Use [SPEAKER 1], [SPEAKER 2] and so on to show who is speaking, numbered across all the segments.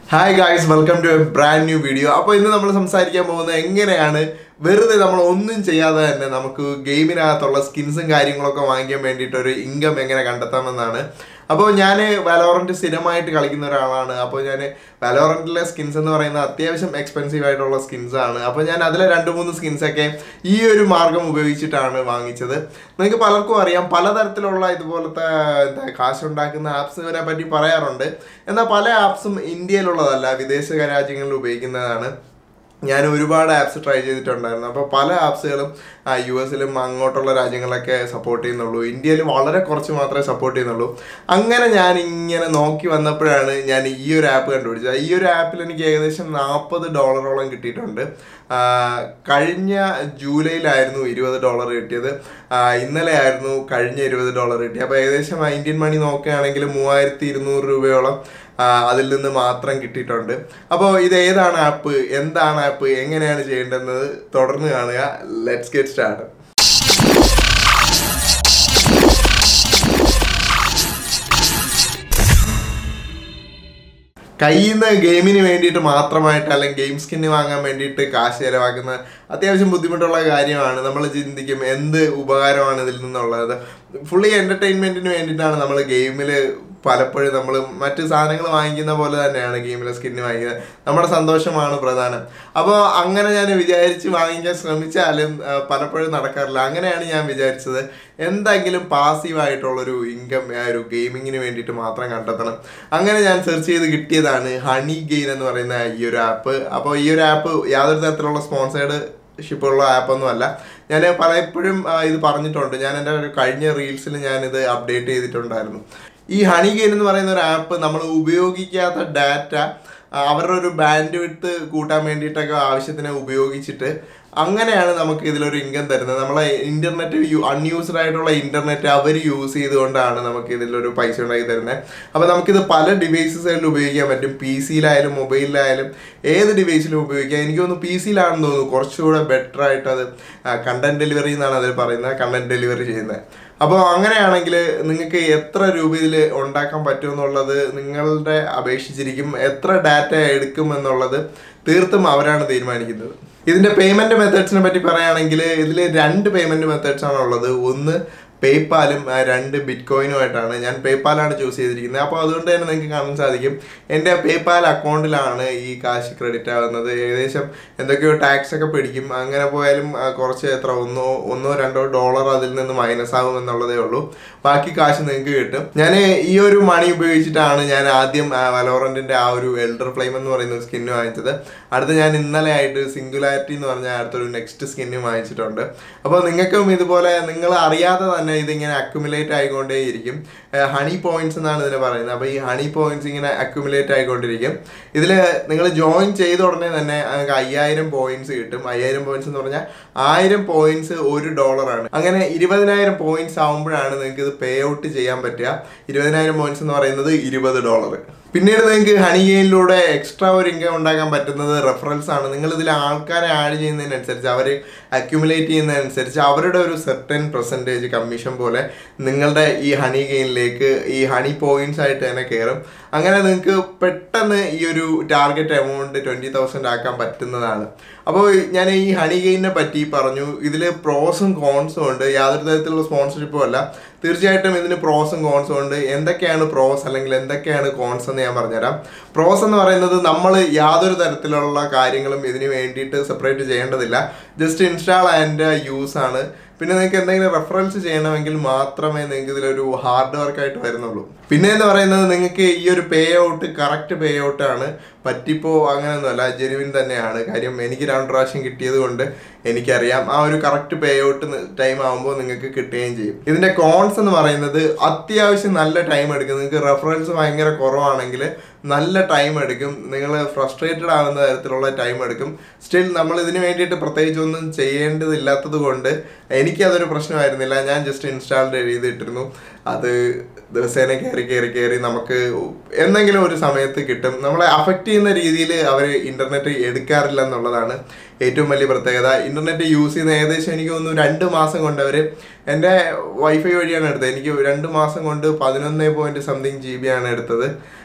[SPEAKER 1] hi guys welcome to a brand new video അപ്പോൾ ഇന്ന് നമ്മൾ സംസാരിക്കാൻ പോകുന്നത് എങ്ങനെയാണ് വെറുതെ നമ്മൾ ഒന്നും ചെയ്യാതെ തന്നെ നമുക്ക് ഗെയിമിനകത്തുള്ള സ്കിൻസും കാര്യങ്ങളൊക്കെ വാങ്ങിക്കാൻ വേണ്ടിയിട്ട് ഒരു ഇൻകം എങ്ങനെ കണ്ടെത്താമെന്നാണ് അപ്പോൾ ഞാൻ വാലോറൻറ്റ് സ്ഥിരമായിട്ട് കളിക്കുന്ന ഒരാളാണ് അപ്പോൾ ഞാൻ വാലോറൻറ്റിലെ സ്കിൻസ് എന്ന് പറയുന്നത് അത്യാവശ്യം എക്സ്പെൻസീവ് ആയിട്ടുള്ള സ്കിൻസ് ആണ് അപ്പോൾ ഞാൻ അതിലെ രണ്ട് മൂന്ന് സ്കിൻസൊക്കെ ഈ ഒരു മാർഗം ഉപയോഗിച്ചിട്ടാണ് വാങ്ങിച്ചത് നിങ്ങൾക്ക് പലർക്കും അറിയാം പലതരത്തിലുള്ള ഇതുപോലത്തെ എന്താ കാശുണ്ടാക്കുന്ന ആപ്സിനെ പറ്റി പറയാറുണ്ട് എന്നാൽ പല ആപ്സും ഇന്ത്യയിലുള്ളതല്ല വിദേശ രാജ്യങ്ങളിൽ ഉപയോഗിക്കുന്നതാണ് ഞാൻ ഒരുപാട് ആപ്സ് ട്രൈ ചെയ്തിട്ടുണ്ടായിരുന്നു അപ്പോൾ പല ആപ്സുകളും യു എസിലും അങ്ങോട്ടുള്ള രാജ്യങ്ങളിലൊക്കെ സപ്പോർട്ട് ചെയ്യുന്നുള്ളൂ ഇന്ത്യയിൽ വളരെ കുറച്ച് മാത്രമേ സപ്പോർട്ട് ചെയ്യുന്നുള്ളൂ അങ്ങനെ ഞാൻ ഇങ്ങനെ നോക്കി വന്നപ്പോഴാണ് ഞാൻ ഈ ഒരു ആപ്പ് കണ്ടുപിടിച്ചത് ഈ ഒരു ആപ്പിൽ എനിക്ക് ഏകദേശം നാൽപ്പത് ഡോളറോളം കിട്ടിയിട്ടുണ്ട് ആ, കഴിഞ്ഞ ജൂലൈയിലായിരുന്നു ഇരുപത് ഡോളർ കിട്ടിയത് ആ, ഇന്നലെ ആയിരുന്നു കഴിഞ്ഞ ഇരുപത് ഡോളർ കിട്ടിയത് അപ്പോൾ ഏകദേശം ഇന്ത്യൻ മണി നോക്കുകയാണെങ്കിൽ മൂവായിരത്തി ഇരുന്നൂറ് രൂപയോളം ആ, അതിൽ നിന്ന് മാത്രം കിട്ടിയിട്ടുണ്ട് അപ്പോൾ ഇത് ഏതാണ് ആപ്പ് എന്താണ് ആപ്പ് എങ്ങനെയാണ് ചെയ്യേണ്ടതെന്നത് തുടർന്ന് കാണുക ലെറ്റ്സ് ഗെറ്റ് സ്റ്റാർട്ട് കയ്യിൽ നിന്ന് ഗെയിമിന് വേണ്ടിയിട്ട് മാത്രമായിട്ട് അല്ലെങ്കിൽ ഗെയിം സ്കിന്ന് വാങ്ങാൻ വേണ്ടിയിട്ട് കാശ് ചിലവാക്കുന്ന അത്യാവശ്യം ബുദ്ധിമുട്ടുള്ള കാര്യമാണ് നമ്മൾ ചിന്തിക്കും എന്ത് ഉപകാരമാണ് ഇതിൽ നിന്നുള്ളത് ഫുള്ളി എൻ്റർടൈൻമെൻറ്റിന് വേണ്ടിയിട്ടാണ് നമ്മൾ ഗെയിമിൽ പലപ്പോഴും നമ്മൾ മറ്റ് സാധനങ്ങൾ വാങ്ങിക്കുന്ന പോലെ തന്നെയാണ് ഗെയിമിലെ സ്കിന്ന് വാങ്ങിക്കുന്നത് നമ്മുടെ സന്തോഷമാണ് പ്രധാനം അപ്പോൾ അങ്ങനെ ഞാൻ വിചാരിച്ച് വാങ്ങിക്കാൻ ശ്രമിച്ചാലും ആ, പലപ്പോഴും നടക്കാറില്ല അങ്ങനെയാണ് ഞാൻ വിചാരിച്ചത് എന്തെങ്കിലും പാസീവായിട്ടുള്ളൊരു ഇൻകം ഒരു ഗെയിമിങ്ങിന് വേണ്ടിയിട്ട് മാത്രം കണ്ടെത്തണം അങ്ങനെ ഞാൻ സെർച്ച് ചെയ്ത് കിട്ടിയതാണ് ഹണി ഗെയിൻ എന്ന് പറയുന്ന ഈ ഒരു ആപ്പ് അപ്പോൾ ഈ ഒരു ആപ്പ് യാതൊരു തരത്തിലുള്ള സ്പോൺസേഡ് ഷിപ്പുള്ള ആപ്പൊന്നും അല്ല ഞാൻ പലപ്പോഴും ആ, ഇത് പറഞ്ഞിട്ടുണ്ട് ഞാൻ എൻ്റെ ഒരു കഴിഞ്ഞ റീൽസിൽ ഞാനിത് അപ്ഡേറ്റ് ചെയ്തിട്ടുണ്ടായിരുന്നു ഈ ഹണി ഗെയിൻ എന്ന് പറയുന്ന ഒരു ആപ്പ് നമ്മൾ ഉപയോഗിക്കാത്ത ഡാറ്റ അവരുടെ ഒരു ബാൻഡ് വിട്ട് കൂട്ടാൻ വേണ്ടിയിട്ടൊക്കെ ആവശ്യത്തിന് ഉപയോഗിച്ചിട്ട് അങ്ങനെയാണ് നമുക്ക് ഇതിലൊരു ഇൻകം തരുന്നത് നമ്മളെ ഇന്റർനെറ്റ് അൺയൂസ്ഡ് ആയിട്ടുള്ള ഇന്റർനെറ്റ് അവർ യൂസ് ചെയ്തുകൊണ്ടാണ് നമുക്ക് ഇതിലൊരു പൈസ ഉണ്ടാക്കി തരുന്നത് അപ്പോൾ നമുക്കിത് പല ഡിവൈസസുകളിൽ ഉപയോഗിക്കാൻ പറ്റും പി സിയിലായാലും മൊബൈലിലായാലും ഏത് ഡിവൈസിലും ഉപയോഗിക്കാം എനിക്ക് തോന്നുന്നു പി സിയിലാണെന്ന് തോന്നുന്നു കുറച്ചുകൂടെ ബെറ്റർ ആയിട്ട് അത് കണ്ടന്റ് ഡെലിവറി എന്നാണ് അതിൽ പറയുന്നത് കണ്ടന്റ് ഡെലിവറി ചെയ്യുന്നത് അപ്പോൾ അങ്ങനെയാണെങ്കിൽ നിങ്ങൾക്ക് എത്ര രൂപ ഇതിൽ ഉണ്ടാക്കാൻ പറ്റും എന്നുള്ളത് നിങ്ങളുടെ അപേക്ഷിച്ചിരിക്കും എത്ര ഡാറ്റ എടുക്കും എന്നുള്ളത് തീർത്തും അവരാണ് തീരുമാനിക്കുന്നത് ഇതിന്റെ പേയ്മെന്റ് മെത്തേഡ്സിനെ പറ്റി പറയുകയാണെങ്കിൽ ഇതിൽ രണ്ട് പേയ്മെന്റ് മെത്തേഡ്സ് ആണ് ഉള്ളത് ഒന്ന് പേപ്പാലും ആ, രണ്ട് ബിറ്റ് കോയിനുമായിട്ടാണ് ഞാൻ പേപ്പാലാണ് ചൂസ് ചെയ്തിരിക്കുന്നത് അപ്പോൾ അതുകൊണ്ട് തന്നെ നിങ്ങൾക്ക് കാണാൻ സാധിക്കും എൻ്റെ പേപ്പാൽ അക്കൗണ്ടിലാണ് ഈ കാശ് ക്രെഡിറ്റ് ആകുന്നത് ഏകദേശം എന്തൊക്കെയോ ടാക്സ് ഒക്കെ പിടിക്കും അങ്ങനെ പോയാലും ആ, കുറച്ച് എത്ര ഒന്നോ ഒന്നോ രണ്ടോ ഡോളർ അതിൽ നിന്ന് മൈനസ് ആകും എന്നുള്ളതേ ഉള്ളൂ ബാക്കി കാശ് നിങ്ങൾക്ക് കിട്ടും ഞാൻ ഈ ഒരു മണി ഉപയോഗിച്ചിട്ടാണ് ഞാൻ ആദ്യം വലോറൻറ്റിൻ്റെ ആ ഒരു എൽഡർ ഫ്ലെയിം എന്ന് പറയുന്ന സ്കിന്ന് വാങ്ങിച്ചത് അടുത്ത് ഞാൻ ഇന്നലെ ആയിട്ട് സിംഗുലാരിറ്റി എന്ന് പറഞ്ഞ അടുത്തൊരു നെക്സ്റ്റ് സ്കിന്ന് വാങ്ങിച്ചിട്ടുണ്ട് അപ്പോൾ നിങ്ങൾക്കും ഇതുപോലെ നിങ്ങൾ അറിയാതെ തന്നെ ഇതിങ്ങനെ അക്യുമുലേറ്റ് ആയിക്കൊണ്ടേയിരിക്കും ഹണി പോയിന്റ്സ് എന്നാണ് ഇതിന് പറയുന്നത് അപ്പോൾ ഈ ഹണി പോയിന്റ്സ് ഇങ്ങനെ അക്യുമുലേറ്റ് ആയിക്കൊണ്ടിരിക്കും ഇതിൽ നിങ്ങൾ ജോയിൻ ചെയ്ത ഉടനെ തന്നെ നിങ്ങൾക്ക് അയ്യായിരം പോയിന്റ്സ് കിട്ടും അയ്യായിരം പോയിന്റ്സ് എന്ന് പറഞ്ഞാൽ ആയിരം പോയിന്റ്സ് ഒരു ഡോളറാണ് അങ്ങനെ ഇരുപതിനായിരം പോയിന്റ്സ് ആകുമ്പോഴാണ് നിങ്ങൾക്ക് ഇത് പേ ഔട്ട് ചെയ്യാൻ പറ്റുക ഇരുപതിനായിരം പോയിന്റ്സ് എന്ന് പറയുന്നത് ഇരുപത് ഡോളർ പിന്നീട് നിങ്ങൾക്ക് ഹണി ഗെയിനിലൂടെ എക്സ്ട്രാ ഒരു ഇൻകം ഉണ്ടാക്കാൻ പറ്റുന്നത് റെഫറൻസ് ആണ് നിങ്ങൾ ഇതിൽ ആൾക്കാരെ ആഡ് ചെയ്യുന്നതിനനുസരിച്ച് അവർ അക്യുമുലേറ്റ് ചെയ്യുന്നതനുസരിച്ച് അവരുടെ ഒരു സെർട്ടൻ പെർസെൻറ്റേജ് കമ്മീഷൻ പോലെ നിങ്ങളുടെ ഈ ഹണി ഗെയിനിലേക്ക് ഈ ഹണി പോയിന്റ്സ് ആയിട്ട് തന്നെ കയറും അങ്ങനെ നിങ്ങൾക്ക് പെട്ടെന്ന് ഈ ഒരു ടാർഗറ്റ് എമൗണ്ട് ട്വൻറ്റി തൗസൻഡ് ആക്കാൻ പറ്റുന്നതാണ് അപ്പോൾ ഞാൻ ഈ ഹണി ഗെയിനെ പറ്റി പറഞ്ഞു ഇതിൽ പ്രോസും കോൺസും ഉണ്ട് യാതൊരു തരത്തിലുള്ള സ്പോൺസർഷിപ്പും അല്ല തീർച്ചയായിട്ടും ഇതിന് പ്രോസും കോൺസും ഉണ്ട് എന്തൊക്കെയാണ് പ്രോസ് അല്ലെങ്കിൽ എന്തൊക്കെയാണ് കോൺസ് എന്ന് ഞാൻ പറഞ്ഞുതരാം പ്രോസ് എന്ന് പറയുന്നത് നമ്മൾ യാതൊരു തരത്തിലുള്ള കാര്യങ്ങളും ഇതിന് വേണ്ടിയിട്ട് സെപ്പറേറ്റ് ചെയ്യേണ്ടതില്ല ജസ്റ്റ് ഇൻസ്റ്റാൾ ആൻഡ് യൂസ് ആണ് പിന്നെ നിങ്ങൾക്ക് എന്തെങ്കിലും റെഫറൻസ് ചെയ്യണമെങ്കിൽ മാത്രമേ നിങ്ങൾക്ക് ഇതിലൊരു ഹാർഡ് വർക്ക് ആയിട്ട് വരുന്നുള്ളൂ പിന്നെ എന്ന് പറയുന്നത് നിങ്ങൾക്ക് ഈ ഒരു pay out correct pay out ആണ് പറ്റിപ്പോ അങ്ങനെയൊന്നുമല്ല ജെനുവിൻ തന്നെയാണ് കാര്യം എനിക്ക് രണ്ട് പ്രാവശ്യം കിട്ടിയത് കൊണ്ട് എനിക്കറിയാം ആ ഒരു കറക്റ്റ് പേ ഔട്ട് ടൈം ആകുമ്പോൾ നിങ്ങൾക്ക് കിട്ടുകയും ചെയ്യും ഇതിന്റെ കോൺസ് എന്ന് പറയുന്നത് അത്യാവശ്യം നല്ല ടൈം എടുക്കും നിങ്ങൾക്ക് റെഫറൻസ് ഭയങ്കര കുറവാണെങ്കിൽ നല്ല ടൈം എടുക്കും നിങ്ങൾ ഫ്രസ്ട്രേറ്റഡ് ആവുന്ന തരത്തിലുള്ള ടൈം എടുക്കും സ്റ്റിൽ നമ്മൾ ഇതിന് വേണ്ടിയിട്ട് പ്രത്യേകിച്ച് ഒന്നും ചെയ്യേണ്ടതില്ലാത്തത് കൊണ്ട് എനിക്കതൊരു പ്രശ്നമായിരുന്നില്ല ഞാൻ ജസ്റ്റ് ഇൻസ്റ്റാൾ ചെയ്തിട്ടിരുന്നു അത് ദിവസേന കയറി കയറി കയറി നമുക്ക് എന്തെങ്കിലും ഒരു സമയത്ത് കിട്ടും നമ്മളെ അഫക്റ്റ് ചെയ്യുന്ന രീതിയിൽ അവർ ഇൻ്റർനെറ്റ് എടുക്കാറില്ല എന്നുള്ളതാണ് ഏറ്റവും വലിയ പ്രത്യേകത ഇൻ്റർനെറ്റ് യൂസ് ചെയ്യുന്ന ഏകദേശം എനിക്ക് തോന്നുന്നു രണ്ട് മാസം കൊണ്ട് അവർ എൻ്റെ വൈഫൈ വഴിയാണ് എടുത്തത് എനിക്ക് രണ്ട് മാസം കൊണ്ട് പതിനൊന്ന് പോയിൻറ്റ് സംതിങ് ജി ബി ആണ് എടുത്തത്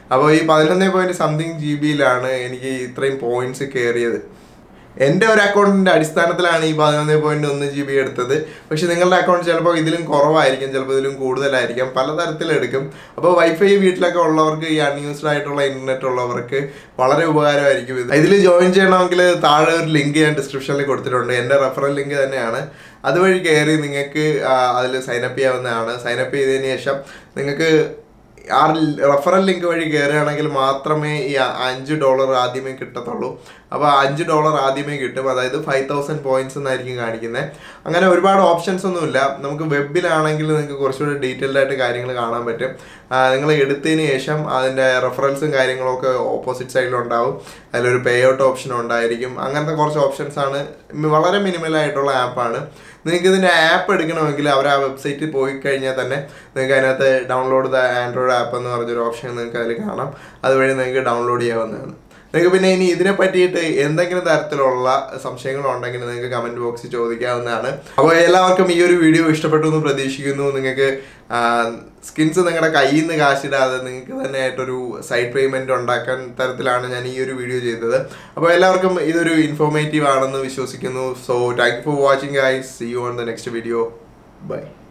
[SPEAKER 1] അപ്പോൾ ഈ പതിനൊന്ന് പോയിന്റ് സംതിങ് ജി ബിയിലാണ് എനിക്ക് ഇത്രയും പോയിന്റ്സ് കയറിയത് എൻ്റെ ഒരു അക്കൗണ്ടിൻ്റെ അടിസ്ഥാനത്തിലാണ് ഈ പതിനൊന്ന് പോയിന്റ് ഒന്ന് ജി ബി എടുത്തത് പക്ഷെ നിങ്ങളുടെ അക്കൗണ്ട് ചിലപ്പോൾ ഇതിലും കുറവായിരിക്കും ചിലപ്പോൾ ഇതിലും കൂടുതലായിരിക്കും പലതരത്തിലെടുക്കും അപ്പോൾ വൈഫൈ വീട്ടിലൊക്കെ ഉള്ളവർക്ക് ഈ അൺയൂസ്ഡ് ആയിട്ടുള്ള ഇന്റർനെറ്റ് ഉള്ളവർക്ക് വളരെ ഉപകാരമായിരിക്കും ഇത് ഇതിൽ ജോയിൻ ചെയ്യണമെങ്കിൽ താഴെ ഒരു ലിങ്ക് ഞാൻ ഡിസ്ക്രിപ്ഷനിൽ കൊടുത്തിട്ടുണ്ട് എൻ്റെ റെഫറൽ ലിങ്ക് തന്നെയാണ് അതുവഴി കയറി നിങ്ങൾക്ക് അതിൽ സൈനപ്പ് ചെയ്യാവുന്നതാണ് സൈനപ്പ് ചെയ്തതിന് ശേഷം നിങ്ങൾക്ക് ആ റെഫറൽ ലിങ്ക് വഴി കയറുകയാണെങ്കിൽ മാത്രമേ ഈ അ- അഞ്ച് ഡോളർ ആദ്യമേ കിട്ടത്തുള്ളൂ അപ്പോൾ അഞ്ച് ഡോളർ ആദ്യമേ കിട്ടും അതായത് ഫൈവ് തൗസൻഡ് പോയിന്റ്സ് എന്നായിരിക്കും കാണിക്കുന്നത് അങ്ങനെ ഒരുപാട് ഓപ്ഷൻസ് ഒന്നുമില്ല നമുക്ക് വെബിലാണെങ്കിൽ നിങ്ങൾക്ക് കുറച്ചുകൂടി ഡീറ്റെയിൽഡ് ആയിട്ട് കാര്യങ്ങൾ കാണാൻ പറ്റും നിങ്ങൾ എടുത്തതിന് ശേഷം അതിൻ്റെ റെഫറൻസും കാര്യങ്ങളൊക്കെ ഓപ്പോസിറ്റ് സൈഡിലുണ്ടാവും അതിലൊരു പേ ഔട്ട് ഓപ്ഷൻ ഉണ്ടായിരിക്കും അങ്ങനത്തെ കുറച്ച് ഓപ്ഷൻസ് ആണ് വളരെ മിനിമൽ ആയിട്ടുള്ള ആപ്പാണ് നിങ്ങൾക്ക് ഇതിൻ്റെ ആപ്പ് എടുക്കണമെങ്കിൽ അവർ ആ വെബ്സൈറ്റിൽ പോയി കഴിഞ്ഞാൽ തന്നെ നിങ്ങൾക്ക് അതിനകത്ത് ഡൗൺലോഡ് ദ ആൻഡ്രോയിഡ് ആപ്പ് എന്ന് പറഞ്ഞൊരു ഓപ്ഷൻ നിങ്ങൾക്ക് അതിൽ കാണാം അതുവഴി നിങ്ങൾക്ക് ഡൗൺലോഡ് ചെയ്യാവുന്നതാണ് നിങ്ങൾക്ക് പിന്നെ ഇനി ഇതിനെ പറ്റിയിട്ട് എന്തെങ്കിലും തരത്തിലുള്ള സംശയങ്ങളുണ്ടെങ്കിൽ നിങ്ങൾക്ക് കമൻറ്റ് ബോക്സിൽ ചോദിക്കാവുന്നതാണ് അപ്പോൾ എല്ലാവർക്കും ഈ ഒരു വീഡിയോ ഇഷ്ടപ്പെട്ടു എന്ന് പ്രതീക്ഷിക്കുന്നു നിങ്ങൾക്ക് സ്കിൻസ് നിങ്ങളുടെ കയ്യിൽ നിന്ന് കാശിടാതെ നിങ്ങൾക്ക് തന്നെ ആയിട്ടൊരു സൈഡ് പേയ്മെൻറ്റ് ഉണ്ടാക്കാൻ തരത്തിലാണ് ഞാൻ ഈ ഒരു വീഡിയോ ചെയ്തത് അപ്പോൾ എല്ലാവർക്കും ഇതൊരു ഇൻഫോർമേറ്റീവ് ആണെന്ന് വിശ്വസിക്കുന്നു so thank you for watching guys see you on the next video by